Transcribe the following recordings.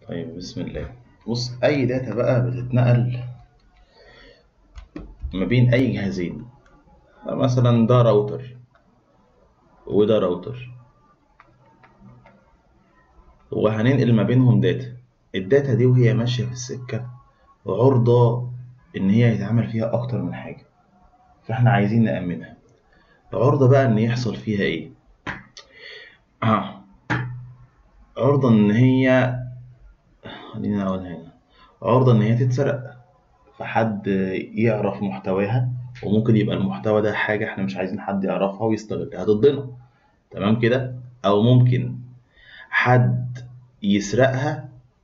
طيب بسم الله بص اي داتا بقى بتتنقل ما بين اي جهازين مثلا ده راوتر وده راوتر وهننقل ما بينهم داتا الداتا دي وهي ماشية في السكة عرضة إن هي يتعمل فيها أكتر من حاجة فإحنا عايزين نأمنها عرضة بقى إن يحصل فيها إيه؟ آه. عرضة إن هي خلينا أقولها هنا عرضة إن هي تتسرق فحد يعرف محتواها وممكن يبقى المحتوى ده حاجة إحنا مش عايزين حد يعرفها ويستغلها ضدنا تمام كده؟ أو ممكن حد يسرقها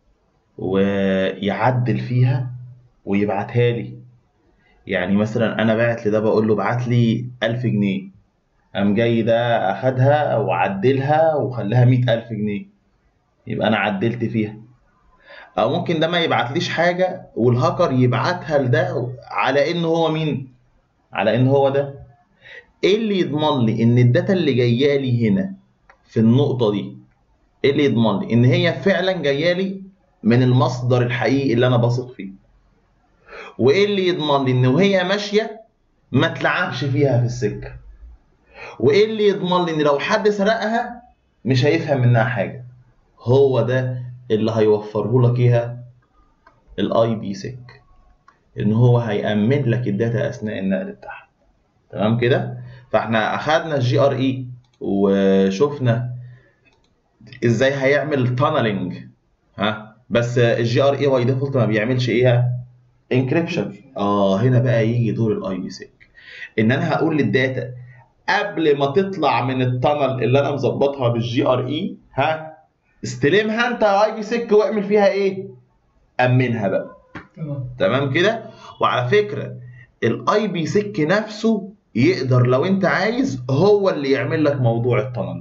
ويعدل فيها ويبعتها لي يعني مثلا انا باعت لده بقول له ابعت لي 1000 جنيه قام جاي ده اخدها وعدلها وخلاها 100000 جنيه يبقى انا عدلت فيها او ممكن ده ما يبعتليش حاجه والهاكر يبعتها لده على ان هو مين على ان هو ده ايه اللي يضمن لي ان الداتا اللي جايه لي هنا في النقطه دي ايه اللي يضمن لي ان هي فعلا جايه لي من المصدر الحقيقي اللي انا بثق فيه وايه اللي يضمن لي ان وهي ماشيه ما تلعبش فيها في السكه وايه اللي يضمن لي ان لو حد سرقها مش هيفهم منها حاجه هو ده اللي هيوفره لك اياها الاي بي سيك ان هو هيامن لك الداتا اثناء النقل بتاعها تمام كده فاحنا اخدنا الجي ار اي وشفنا ازاي هيعمل تانلنج ها بس الجي ار اي باي ديفولت ما بيعملش ايه انكريبشن اه هنا بقى يجي دور الاي بي سيك ان انا هقول للداتا قبل ما تطلع من التانل اللي انا مظبطها بالجي ار اي ها استلمها انت اي بي سيك واعمل فيها ايه امنها بقى تمام تمام كده وعلى فكره الاي بي سيك نفسه يقدر لو انت عايز هو اللي يعمل لك موضوع التانل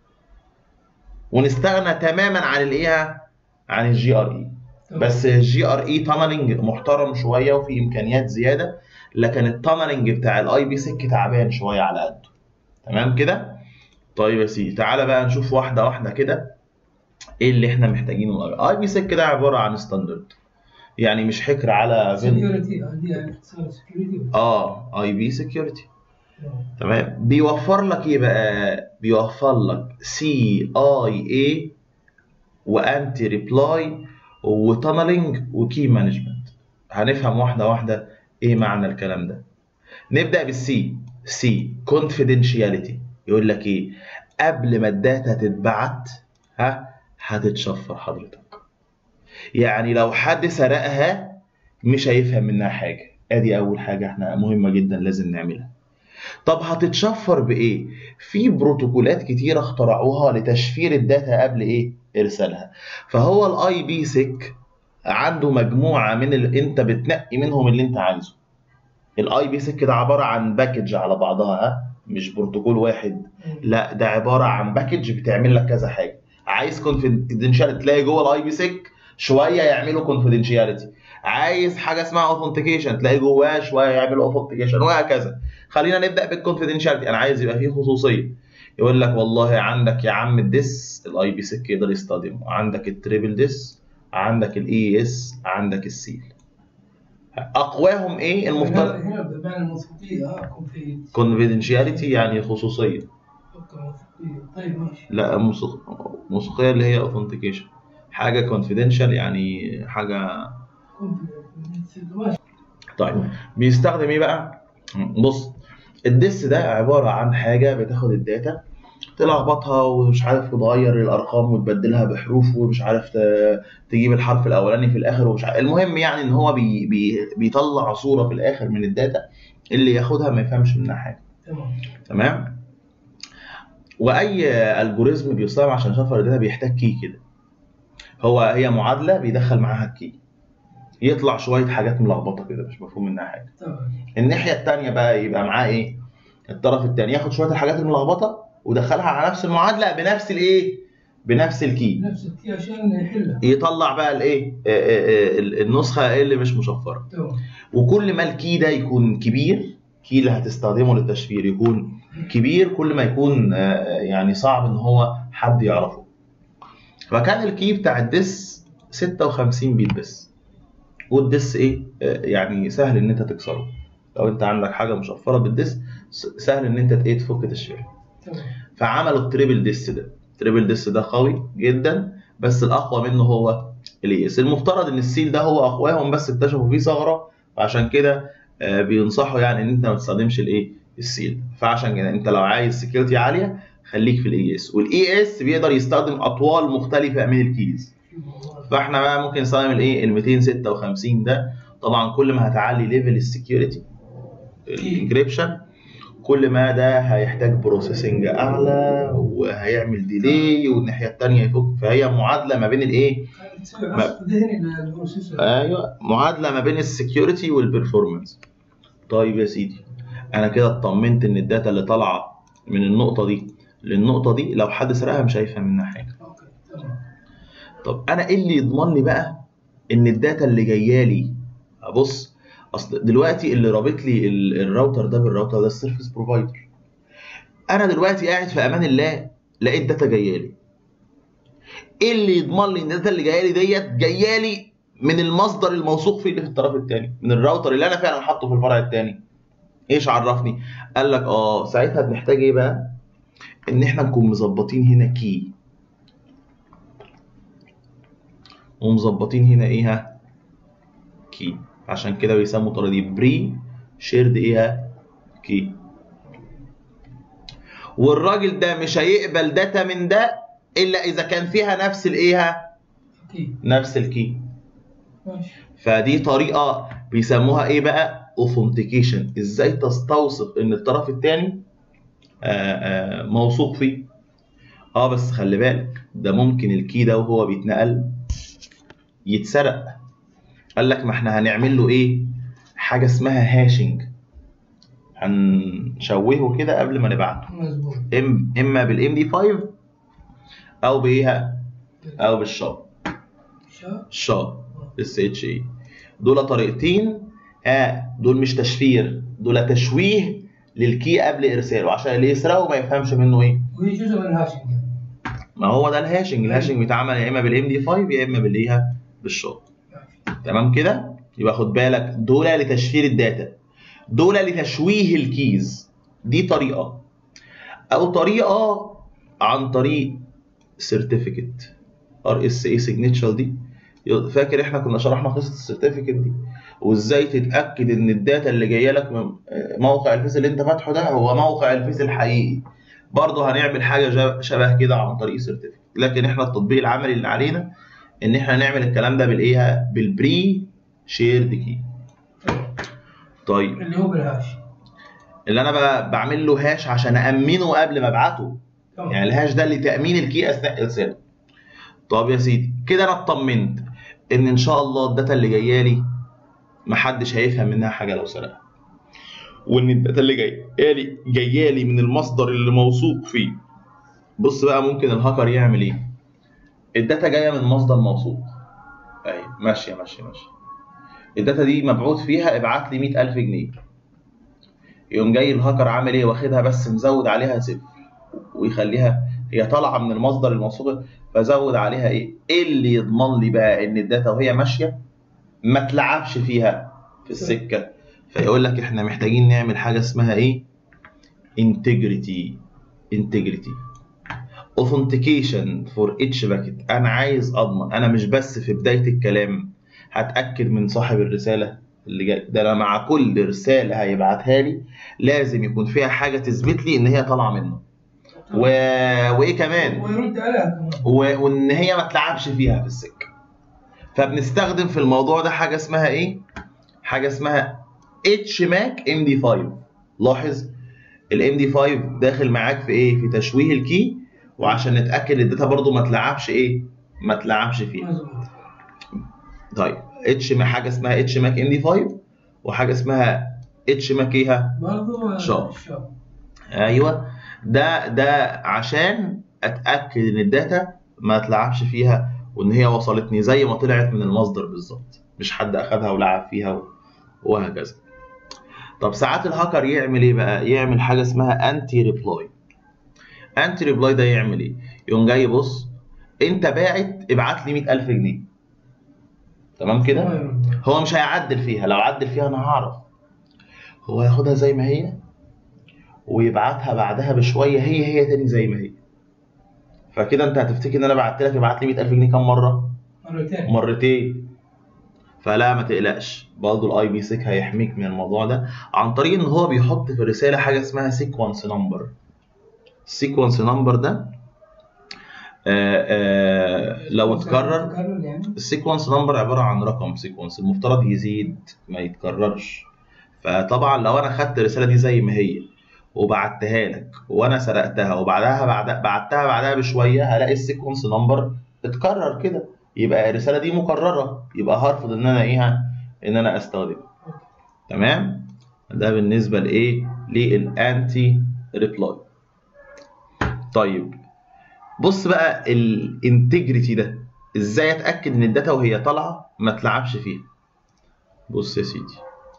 ونستغنى تماما عن الايه عن الجي ار اي تمام. بس الجي ار اي تانلنج محترم شويه وفي امكانيات زياده لكن التانلنج بتاع الاي بي سيك تعبان شويه على قده تمام كده طيب يا سيدي تعالى بقى نشوف واحده واحده كده ايه اللي احنا محتاجينه الاي بي سيك ده عباره عن ستاندرد يعني مش حكر على فين سكيورتي هذه يعني اختصار سكيورتي اه اي بي سكيورتي تمام بيوفر لك ايه بقى بيوفر لك سي اي اي وانتي ريبلاي وتانلنج وكي مانجمنت هنفهم واحده واحده ايه معنى الكلام ده نبدا بالسي سي كونفيدنشياليتي يقول لك ايه قبل ما الداتا تتبعت ها هتتشفر حضرتك يعني لو حد سرقها مش هيفهم منها حاجه ادي اول حاجه احنا مهمه جدا لازم نعملها طب هتتشفر بايه في بروتوكولات كتيره اخترعوها لتشفير الداتا قبل ايه ارسالها فهو الاي بي سيك عنده مجموعه من اللي انت بتنقي منهم اللي انت عايزه الاي بي سيك ده عباره عن باكج على بعضها ها مش بروتوكول واحد لا ده عباره عن باكج بتعمل لك كذا حاجه عايز كونفيدنشال تلاقي جوه الاي بي سيك شويه يعملوا كونفيدنشاليتي عايز حاجه اسمها اوثنتيكيشن تلاقي جواه شويه يعملوا اوثنتيكيشن وهكذا خلينا نبدا بالكونفيدنشاليتي انا عايز يبقى فيه خصوصيه يقول لك والله عندك يا عم الديس الاي بي سيك يقدر يستخدمه عندك التريبل ديس عندك الاي اس عندك السيل اقواهم ايه هنا المفترض هنا بمعنى الموثوقية اه كونفيد كونفيدنشاليتي يعني خصوصيه موثوقية طيب ماشي لا موسيق- موسيقيه اللي هي اوثنتيكيشن حاجه كونفيدنشال يعني حاجه confident. ماشي طيب بيستخدم ايه بقى بص الديس ده عباره عن حاجه بتاخد الداتا تلخبطها ومش عارف تغير الارقام وتبدلها بحروف ومش عارف ت- تجيب الحرف الاولاني في الاخر ومش عارف المهم يعني ان هو بي بي بيطلع صوره في الاخر من الداتا اللي ياخدها ما يفهمش منها حاجه تمام تمام واي الجوريزم بيستخدم عشان يشفر الداتا بيحتاج كي كده هو هي معادله بيدخل معاها الكي يطلع شويه حاجات ملخبطه كده مش مفهوم منها حاجه تمام الناحيه الثانيه بقى يبقى معاه ايه الطرف الثاني ياخد شويه الحاجات الملخبطه ودخلها على نفس المعادله بنفس الايه بنفس الكي نفس الكي عشان يحلها يطلع بقى الايه آه، آه، آه، النسخه اللي مش مشفره تمام وكل ما الكي ده يكون كبير كي اللي هتستخدمه للتشفير يكون كبير كل ما يكون آه، يعني صعب ان هو حد يعرفه فكان الكي بتاع الديس 56 بيت بس والدس ايه آه، يعني سهل ان انت تكسره لو انت عندك حاجه مشفره بالدس س- سهل ان انت ايه تفك تشفيرها تمام فعملوا التريبل ديس ده التريبل ديس ده قوي جدا بس الاقوى منه هو الايس المفترض ان السيل ده هو اقواهم بس اكتشفوا فيه ثغره فعشان كده آه، بينصحوا يعني ان انت ما تستخدمش الايه السيل فعشان كده انت لو عايز سكيورتي عاليه خليك في الاي اس والاي اس بيقدر يستخدم اطوال مختلفه من الكيز في موضوع فاحنا بقى ممكن نستخدم الايه ال 256 ده طبعا كل ما هتعلي ليفل السكيورتي الانكريبشن كل ما ده هيحتاج بروسيسنج اعلى وهيعمل ديلي والناحيه الثانيه يفك فهي معادله ما بين الايه كانت تسوي عصف ذهني للبروسيسور ايوه معادله ما بين السكيورتي والبرفورمانس طيب يا سيدي انا كده اطمنت ان الداتا اللي طالعه من النقطه دي للنقطه دي لو حد سرقها مش هيفهم منها حاجه اوكي تمام طب انا ايه اللي يضمن لي بقى ان الداتا اللي جايه لي ابص اصل دلوقتي اللي رابط لي ال- الراوتر ده بالراوتر ده السيرفيس بروفايدر انا دلوقتي قاعد في امان الله لقيت داتا جايه لي ايه اللي يضمن لي ان الداتا اللي جايه لي ديت جايه لي من المصدر الموثوق فيه اللي في الطرف الثاني من الراوتر اللي انا فعلا حاطه في الفرع الثاني ايش عرفني قال لك اه ساعتها بنحتاج ايه بقى ان احنا نكون مظبطين هنا كي ومظبطين هنا ايه ها كي عشان كده بيسموا طريقه دي بري شيرد ايه ها كي والراجل ده مش هيقبل داتا من ده الا اذا كان فيها نفس الايه ها اكيد نفس الكي ماشي فدي طريقه بيسموها ايه بقى اوثنتيكيشن ازاي تستوثق ان الطرف الثاني موثوق فيه اه بس خلي بالك ده ممكن الكي ده وهو بيتنقل يتسرق قال لك ما احنا هنعمل له ايه حاجه اسمها هاشنج هنشوهه كده قبل ما نبعته مظبوط إم اما بالام دي 5 او بايه او بالشا شا شا اس اتش اي دول طريقتين اه دول مش تشفير دول تشويه للكي قبل ارساله عشان اللي يسرقه ما يفهمش منه ايه وهي جزء من الهاشنج ما هو ده الهاشنج الهاشنج بيتعمل يا اما بالام دي 5 يا اما بالايه بالشا ماشي تمام كده يبقى خد بالك دول لتشفير الداتا دول لتشويه الكيز دي طريقه او طريقه عن طريق سيرتيفيكت ار اس اي سيجنتشر دي فاكر احنا كنا شرحنا قصه السيرتيفيكت دي وازاي تتاكد ان الداتا اللي جايه لك من موقع الفيس اللي انت فاتحه ده هو موقع الفيس الحقيقي برضه هنعمل حاجه جا- شبه كده عن طريق سيرتيفيكت لكن احنا التطبيق العملي اللي علينا ان احنا نعمل الكلام ده بالايه بالبري شيرد كي تمام. طيب اللي هو بالهاش اللي انا ب- بعمل له هاش عشان امنه قبل ما ابعته تمام يعني الهاش ده لتامين الكي اثناء ارساله طب يا سيدي كده انا اطمنت ان ان شاء الله الداتا اللي جايه لي محدش هيفهم منها حاجه لو سرقها وان الداتا اللي جايه لي جايه لي من المصدر اللي موثوق فيه بص بقى ممكن الهاكر يعمل ايه الداتا جايه من مصدر موثوق اهي ماشيه ماشيه ماشيه الداتا دي مبعوث فيها ابعت لي 100000 جنيه يقوم جاي الهاكر عامل ايه واخدها بس مزود عليها صفر ويخليها هي طالعه من المصدر الموثوق فزود عليها ايه ايه اللي يضمن لي بقى ان الداتا وهي ماشيه ما تلعبش فيها في السكه فيقول لك احنا محتاجين نعمل حاجه اسمها ايه انتجريتي انتجريتي authentication for each باكيت انا عايز اضمن انا مش بس في بدايه الكلام هتاكد من صاحب الرساله اللي جاي ده انا مع كل رساله هيبعتها لي لازم يكون فيها حاجه تثبت لي ان هي طالعه منه و... وايه كمان ويرد عليها كمان و... وان هي ما تلعبش فيها في السكه فبنستخدم في الموضوع ده حاجه اسمها ايه حاجه اسمها اتش ماك ام دي 5 لاحظ الام دي 5 داخل معاك في ايه في تشويه الكي وعشان نتاكد الداتا برضو ما تلعبش ايه ما تلعبش فيها مظبوط طيب اتش حاجه اسمها اتش ماك ام دي 5 وحاجه اسمها اتش ماك ايه برضه شا. الشا. ايوه ده ده عشان اتاكد ان الداتا ما تلعبش فيها وان هي وصلتني زي ما طلعت من المصدر بالظبط مش حد اخدها ولعب فيها و- وهكذا طب ساعات الهاكر يعمل ايه بقى يعمل حاجه اسمها انتي ريبلاي انتي ريبلاي ده يعمل ايه يقوم جاي بص انت باعت ابعت لي 100000 جنيه تمام كده ما يرد. هو مش هيعدل فيها لو عدل فيها انا هعرف هو هياخدها زي ما هي ويبعتها بعدها بشويه هي هي تاني زي ما هي فكده انت هتفتكر ان انا بعت لك ابعت لي 100000 جنيه كام مره مرتين مرتين فلا ما تقلقش برضه الاي بي سيك هيحميك من الموضوع ده عن طريق ان هو بيحط في الرساله حاجه اسمها سيكونس نمبر السيكونس نمبر ده آآ آآ لو اتكرر تكرر يعني السيكونس نمبر عباره عن رقم سيكونس المفترض يزيد ما يتكررش فطبعا لو انا خدت الرساله دي زي ما هي وبعتها لك وانا سرقتها وبعدها بعد بعتها بعدها بشويه هلاقي السيكونس نمبر اتكرر كده يبقى الرساله دي مكرره يبقى هرفض ان انا ايه ان انا استخدمها تمام ده بالنسبه لايه للانتي ريبلاي طيب بص بقى الانتجريتي ده ازاي اتاكد ان الداتا وهي طالعه ما تلعبش فيها بص يا سيدي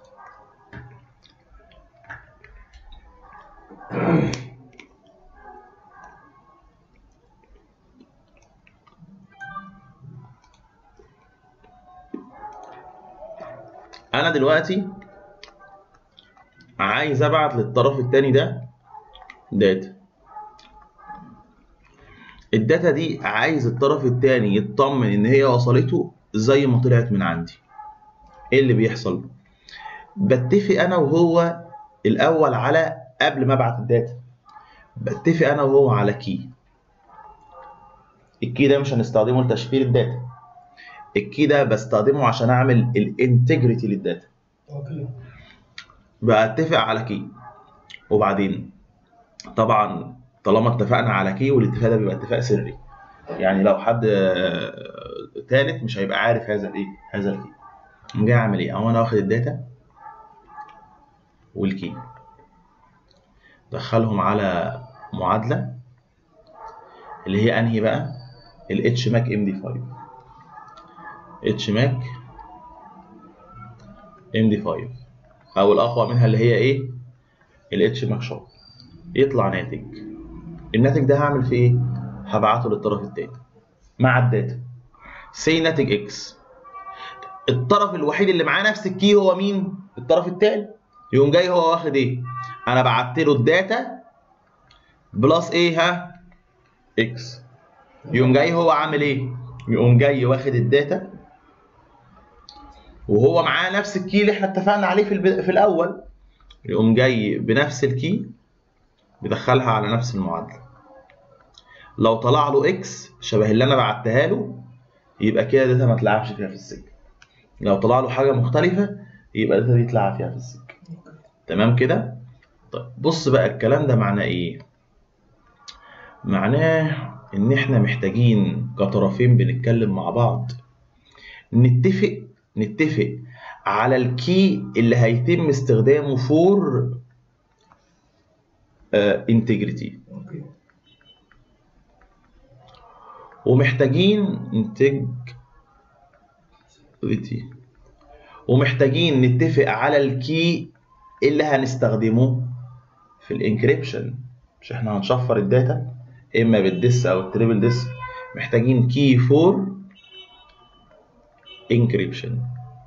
انا دلوقتي عايز ابعت للطرف التاني ده داتا الداتا دي عايز الطرف التاني يطمن ان هي وصلته زي ما طلعت من عندي ايه اللي بيحصل بتفق انا وهو الاول على قبل ما ابعت الداتا بتفق انا وهو على كي الكي ده مش هنستخدمه لتشفير الداتا الكي ده بستخدمه عشان اعمل الانتجريتي للداتا اوكي بتفق على كي وبعدين طبعا طالما اتفقنا على كي والاتفاق ده بيبقى اتفاق سري يعني لو حد آه، تالت مش هيبقى عارف هذا الايه هذا الكي قوم جاي اعمل ايه اهو انا واخد الداتا والكي دخلهم على معادله اللي هي انهي بقى الاتش ماك ام دي 5 اتش ماك ام دي 5 او الاقوى منها اللي هي ايه الاتش ماك شوب يطلع ناتج الناتج ده هعمل فيه ايه هبعته للطرف التاني مع الداتا سي ناتج اكس الطرف الوحيد اللي معاه نفس الكي هو مين الطرف التاني يقوم جاي هو واخد ايه انا بعت له الداتا بلس ايه ها اكس يقوم جاي هو عامل ايه يقوم جاي واخد الداتا وهو معاه نفس الكي اللي احنا اتفقنا عليه في, الب... في الاول يقوم جاي بنفس الكي بيدخلها على نفس المعادله لو طلع له اكس شبه اللي انا بعتها له يبقى كده داتا ما تلعبش فيها في السكه لو طلع له حاجه مختلفه يبقى داتا دي تلعب فيها في السكه تمام كده طيب بص بقى الكلام ده معناه ايه معناه ان احنا محتاجين كطرفين بنتكلم مع بعض نتفق نتفق على الكي اللي هيتم استخدامه فور انتجريتي اوكي ومحتاجين انتجريتي ومحتاجين نتفق على الكي اللي هنستخدمه في الانكريبشن مش احنا هنشفر الداتا اما بالديس او التريبل ديس محتاجين كي فور انكريبشن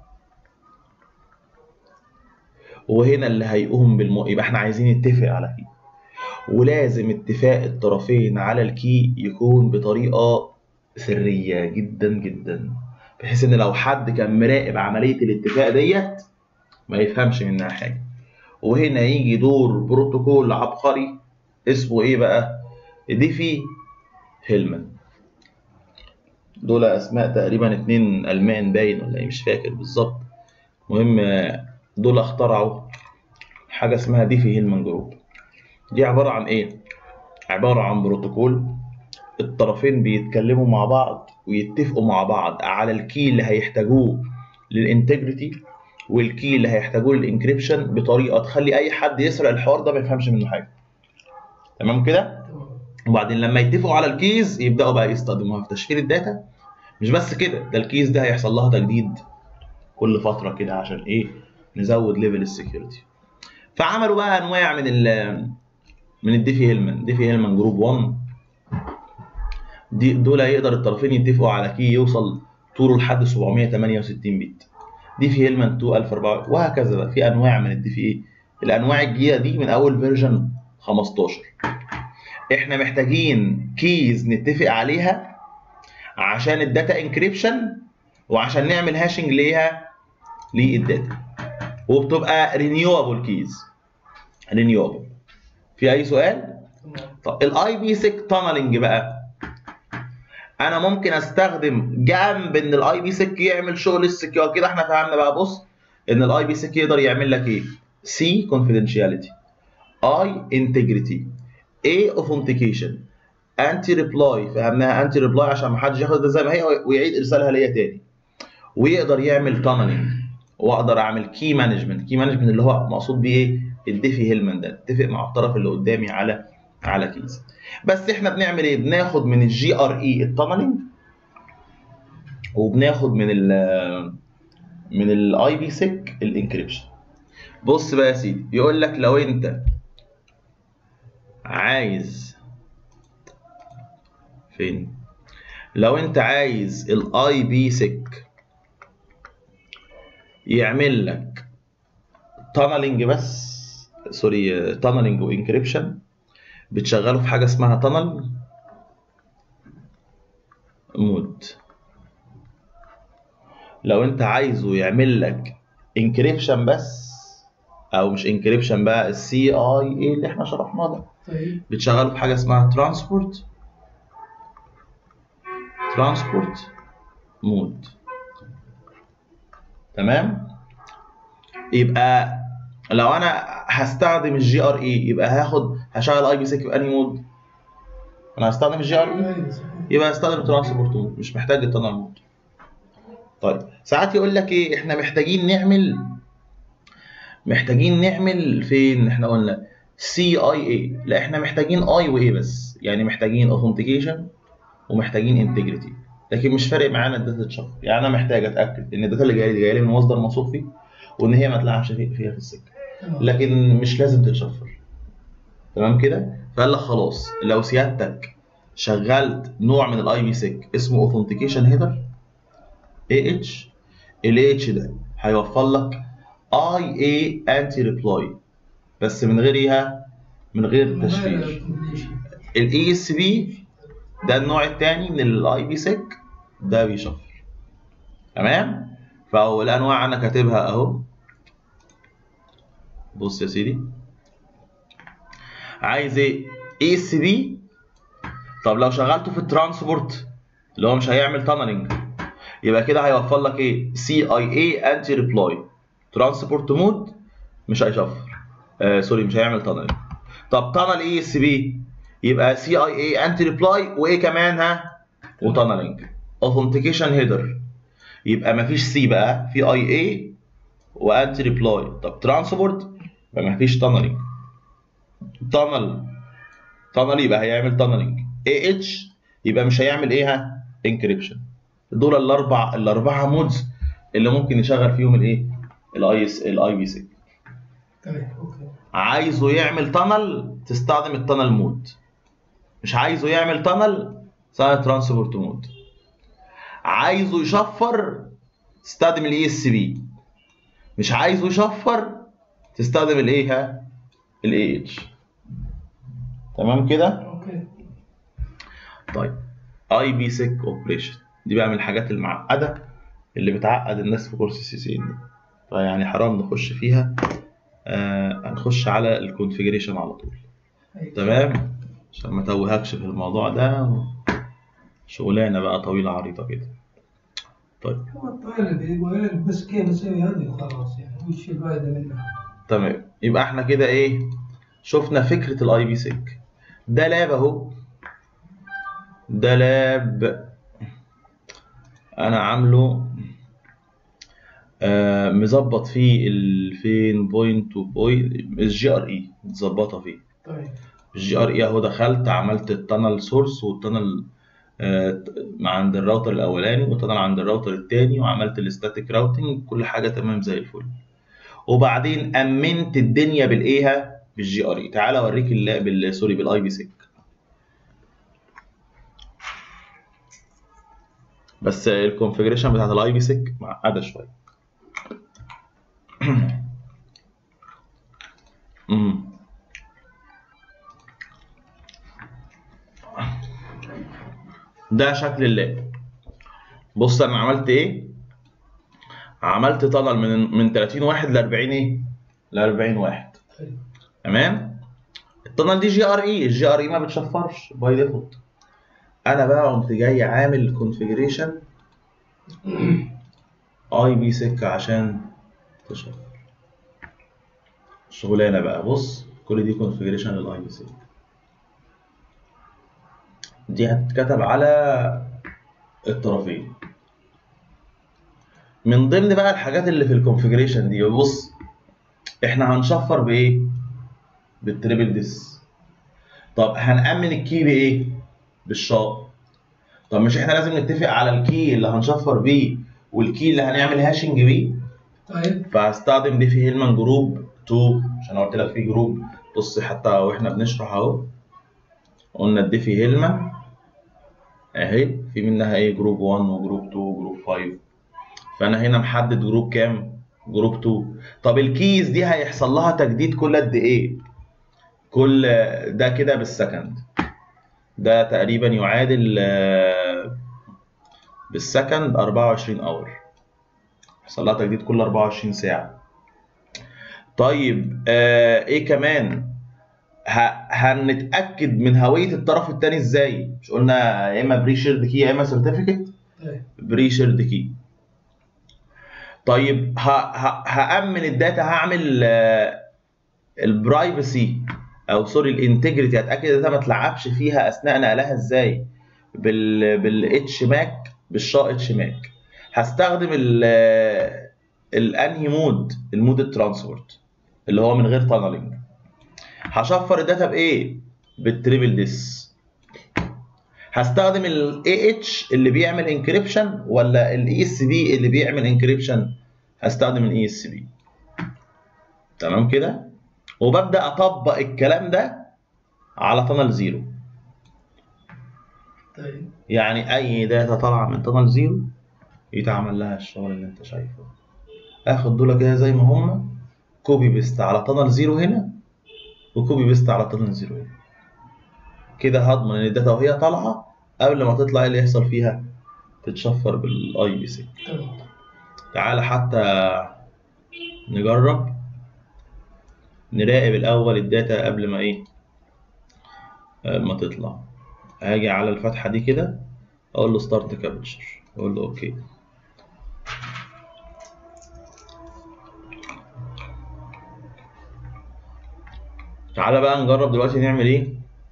وهنا اللي هيقوم بالم... يبقى احنا عايزين نتفق على كي ولازم اتفاق الطرفين على الكي يكون بطريقه سريه جدا جدا بحيث ان لو حد كان مراقب عمليه الاتفاق ديت ما يفهمش منها حاجه وهنا يجي دور بروتوكول عبقري اسمه ايه بقى ديفي هيلمان دول اسماء تقريبا اتنين المان باين ولا ايه مش فاكر بالظبط المهم دول اخترعوا حاجه اسمها ديفي هيلمان جروب دي عباره عن ايه عباره عن بروتوكول الطرفين بيتكلموا مع بعض ويتفقوا مع بعض على الكي اللي هيحتاجوه للانتجريتي والكي اللي هيحتاجوه للانكريبشن بطريقه تخلي اي حد يسرق الحوار ده ما يفهمش منه حاجه تمام كده تمام وبعدين لما يتفقوا على الكيز يبداوا بقى يستخدموها في تشفير الداتا مش بس كده ده الكيز ده هيحصل لها تجديد كل فتره كده عشان ايه نزود ليفل السكيورتي فعملوا بقى انواع من ال من الديفي هيلمان ديفي هيلمان جروب 1 دي دول يقدر الطرفين يتفقوا على كي يوصل طوله لحد 768 بت دي في هيلمان 2 1004 وهكذا بقى في انواع من الدي في اي الانواع الجديده دي من اول فيرجن 15 احنا محتاجين كيز نتفق عليها عشان الداتا انكريبشن وعشان نعمل هاشنج ليها للداتا وبتبقى رينيوبل كيز رينيوبل في اي سؤال تمام طب الاي بي سيك تانلنج بقى انا ممكن استخدم جنب ان الاي بي سيك يعمل شغل السكيور كده احنا فهمنا بقى بص ان الاي بي سيك يقدر يعمل لك ايه سي كونفيدنشاليتي اي انتجريتي اي اوثنتيكيشن انتي ريبلاي فهمناها انتي ريبلاي عشان ما حدش ياخد ده زي ما هي ويعيد ارسالها ليا تاني ويقدر يعمل تانلنج واقدر اعمل كي مانجمنت كي مانجمنت اللي هو مقصود بيه ايه الديفي هيلمان ده اتفق مع الطرف اللي قدامي على على كيس بس احنا بنعمل ايه بناخد من الجي ار اي التانلنج وبناخد من ال من الاي بي سيك الانكريبشن بص بقى يا سيدي يقول لك لو انت عايز فين لو انت عايز الاي بي سيك يعمل لك تانلنج بس سوري تانلنج وانكريبشن بتشغله في حاجه اسمها تانل مود لو انت عايزه يعمل لك انكريبشن بس او مش انكريبشن بقى السي اي اي اللي احنا شرحناه ده طيب بتشغله في حاجه اسمها ترانسبورت ترانسبورت مود تمام يبقى لو انا هستخدم الجي ار اي يبقى هاخد هشغل اي بي سيك في انهي مود انا هستخدم الجي ار اي أيوة، صحيح. يبقى هستخدم ترانسبورت مود مش محتاج التنل مود طيب ساعات يقول لك ايه احنا محتاجين نعمل محتاجين نعمل فين احنا قلنا سي اي اي لا احنا محتاجين اي واي بس يعني محتاجين اوثنتيكيشن ومحتاجين انتجريتي لكن مش فارق معانا الداتا تشفر يعني انا محتاج اتاكد ان الداتا اللي جايه لي جايه لي من مصدر موثوق فيه وان هي ما تلعبش في- فيها في السكه تمام. لكن مش لازم تتشفر تمام كده فقال لك خلاص لو سيادتك شغلت نوع من الاي بي سيك اسمه اوثنتيكيشن هيدر اي اتش الاي اتش ده هيوفر لك اي اي انتي ريبلاي بس من غير ايها من غير من غير تشفير recommendation. الاي اس بي ده النوع الثاني من الاي بي سيك ده بيشفر تمام فاول انواع انا كاتبها اهو بص يا سيدي عايز ايه اي اس بي طب لو شغلته في الترانسبورت اللي هو مش هيعمل تانلنج يبقى كده هيوفر لك ايه سي اي اي انتي ريبلاي ترانسبورت مود مش هيشفر آه سوري مش هيعمل تانلنج طب تانل اي اس بي يبقى سي اي اي انتي ريبلاي وايه كمان ها وتانلنج اوثنتيكيشن هيدر يبقى مفيش سي بقى في اي اي وانتي ريبلاي طب ترانسبورت يبقى مفيش تانلنج تانل تانل يبقى هيعمل تانلنج اي اتش يبقى مش هيعمل ايه ها انكريبشن دول الاربع الاربعه مودز اللي ممكن يشغل فيهم الايه الاي اس الاي بي سي تمام اوكي عايزه يعمل تانل تستخدم التانل مود مش عايزه يعمل تانل تستخدم ترانسبورت مود عايزه يشفر تستخدم الاي اس بي مش عايزه يشفر تستخدم الايه ها الاي اتش تمام كده اوكي طيب اي بي سيك اوبريشن دي بقى من الحاجات المعقده اللي بتعقد الناس في كورس السي سي ان دي فيعني حرام نخش فيها آه هنخش على الكونفيجريشن على طول أيوة. تمام عشان ما توهكش في الموضوع ده شغلانه بقى طويله عريضه كده طيب هو الطويل بيقول بس كيف اسوي هذه وخلاص يعني وش الفائده منها؟ تمام يبقى احنا كده ايه شفنا فكره الاي بي سيك ده لاب اهو ده لاب انا عامله آه مظبط فيه ال فين بوينت تو بوينت الجي ار اي متظبطه فيه طيب الجي ار اي اهو دخلت عملت التانل سورس والتانل آه عند الراوتر الاولاني والتانل عند الراوتر التاني وعملت الاستاتيك راوتنج كل حاجه تمام زي الفل وبعدين امنت الدنيا بالايه بالجي ار اي تعالى اوريك ال- بال سوري بالاي بي سيك بس الكونفجريشن بتاعت الاي بي سيك معقده شويه امم ده شكل اللاب بص انا عملت ايه عملت طنل من من 30 واحد ل 40 ايه ل 40 واحد طيب. تمام الطنل دي جي ار اي الجي ار اي ما بتشفرش باي ديفولت انا بقى قمت جاي عامل كونفيجريشن اي بي سكه عشان تشفر شغلانه بقى بص كل دي كونفيجريشن للاي بي سكه دي هتتكتب على الطرفين من ضمن بقى الحاجات اللي في الكونفيجريشن دي بص احنا هنشفر بايه بالتريبل ديس طب هنأمن الكي بايه بالشاء طب مش احنا لازم نتفق على الكي اللي هنشفر بيه والكي اللي هنعمل هاشنج بيه طيب فهستخدم دي في هيلمان جروب 2 عشان قلت لك في جروب بص حتى واحنا بنشرح اهو قلنا الديفي هيلمان اهي في منها ايه جروب 1 وجروب 2 وجروب 5 فانا هنا محدد جروب كام جروب 2 طب الكيز دي هيحصل لها تجديد كل قد ايه كل ده كده بالسكند ده تقريبا يعادل آه، بالسكند 24 اور يحصل لها تجديد كل 24 ساعه طيب آه ايه كمان ه- هنتاكد من هويه الطرف الثاني ازاي مش قلنا يا اما بري شيرد كي يا اما سيرتيفيكت طيب بري شيرد كي طيب ه... ه... هامن الداتا هعمل البرايفسي او سوري الانتجريتي هتاكد الداتا ما تلعبش فيها اثناء نقلها ازاي بال بالاتش ماك بالشا اتش ماك هستخدم ال الانهي مود المود الترانسبورت اللي هو من غير تانلنج هشفر الداتا بايه بالتريبل ديس هستخدم الاي اتش اللي بيعمل انكريبشن ولا الاي اس بي اللي بيعمل انكريبشن هستخدم الاي اس بي تمام كده وببدا اطبق الكلام ده على تانل زيرو طيب يعني اي داتا طالعه من تانل زيرو يتعمل لها الشغل اللي انت شايفه اخد دول كده زي ما هم كوبي بيست على تانل زيرو هنا وكوبي بيست على تانل زيرو هنا كده هضمن ان الداتا وهي طالعه قبل ما تطلع ايه اللي يحصل فيها تتشفر بالاي بي سي تمام تعالى حتى نجرب نراقب الاول الداتا قبل ما ايه آه، ما تطلع هاجي على الفتحه دي كده اقول له ستارت كابتشر اقول له اوكي تعالى بقى نجرب دلوقتي نعمل ايه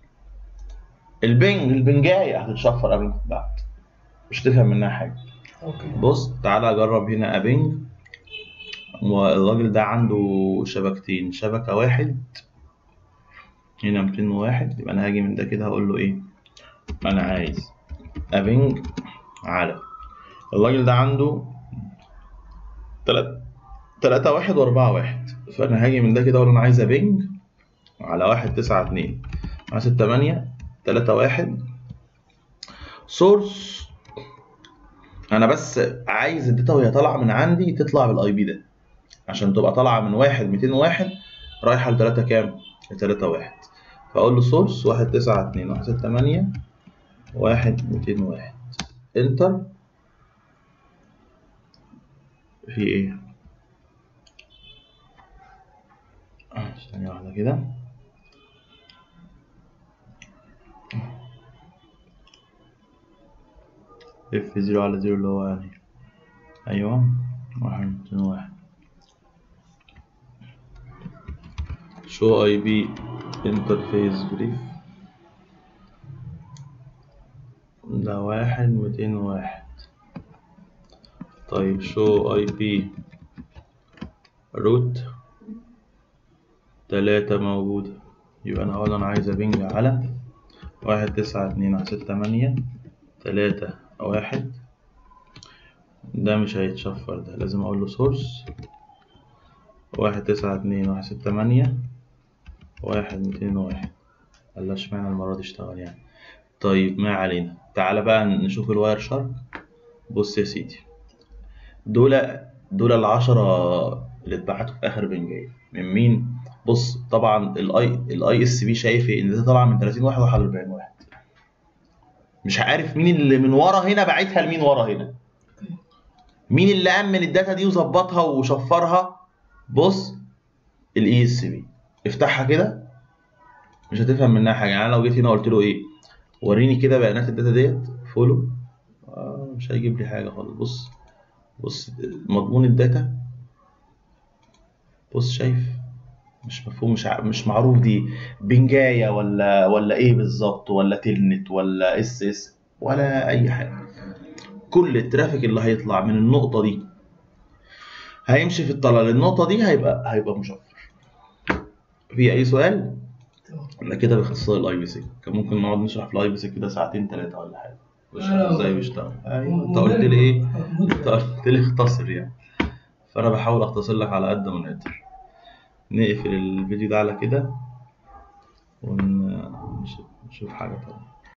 البنج البنجايه هتتشفر قبل ما تتبعت مش تفهم منها حاجه اوكي بص تعالى اجرب هنا ابنج والراجل ده عنده شبكتين شبكة واحد هنا 201 يبقى انا هاجي من ده كده هقول له ايه انا عايز ابنج على الراجل ده عنده تلات تلاتة واحد وأربعة واحد فأنا هاجي من ده كده أقول أنا عايز أبنج على واحد تسعة اتنين على ستة تمانية تلاتة واحد سورس انا بس عايز الداتا وهي طالعه من عندي تطلع بالاي بي ده عشان تبقى طالعه من واحد 201 رايحه ل 3 كام؟ ل 3 1 فاقول له سورس 1 9 2 1 6 8 1 201 انتر في ايه؟ آه، ثانية واحدة كده اف زيرو على زيرو اللي هو يعني ايوه واحد اتنين واحد شو اي بي انترفيس بريف ده واحد ميتين واحد طيب شو اي بي روت تلاتة موجودة يبقى انا اقول انا عايز ابنج على واحد تسعة اتنين على ستة تمانية تلاتة واحد ده مش هيتشفر ده لازم اقول له سورس واحد تسعة اتنين واحد ستة تمانية واحد ميتين واحد قال اشمعنى المرة دي اشتغل يعني طيب ما علينا تعالى بقى نشوف الواير شارك بص يا سيدي دول دول العشرة اللي اتبعتوا في اخر بنجايه من مين بص طبعا الاي الاي اس بي شايف ان ده طالع من 30 واحد وحد 40 واحد مش عارف مين اللي من ورا هنا باعتها لمين ورا هنا مين اللي امن الداتا دي وظبطها وشفرها بص الاي اس بي افتحها كده مش هتفهم منها حاجه يعني انا لو جيت هنا قلت له ايه وريني كده بيانات الداتا ديت فولو آه مش هيجيب لي حاجه خالص بص بص مضمون الداتا بص شايف مش مفهوم مش ع- مش معروف دي بنجايه ولا ولا ايه بالظبط ولا تلنت ولا اس اس ولا اي حاجه كل الترافيك اللي هيطلع من النقطه دي هيمشي في الطلعه للنقطه دي هيبقى هيبقى مشفر في اي سؤال تمام. انا كده باختصار الاي بي سي كان ممكن نقعد نشرح في الاي بي سي كده ساعتين ثلاثه ولا حاجه واشرح لا، ازاي لا. بيشتغل ايوه انت قلت لي ايه انت قلت لي اختصر يعني فانا بحاول اختصر لك على قد ما نقدر نقفل الفيديو ده على كده ونشوف حاجه تانية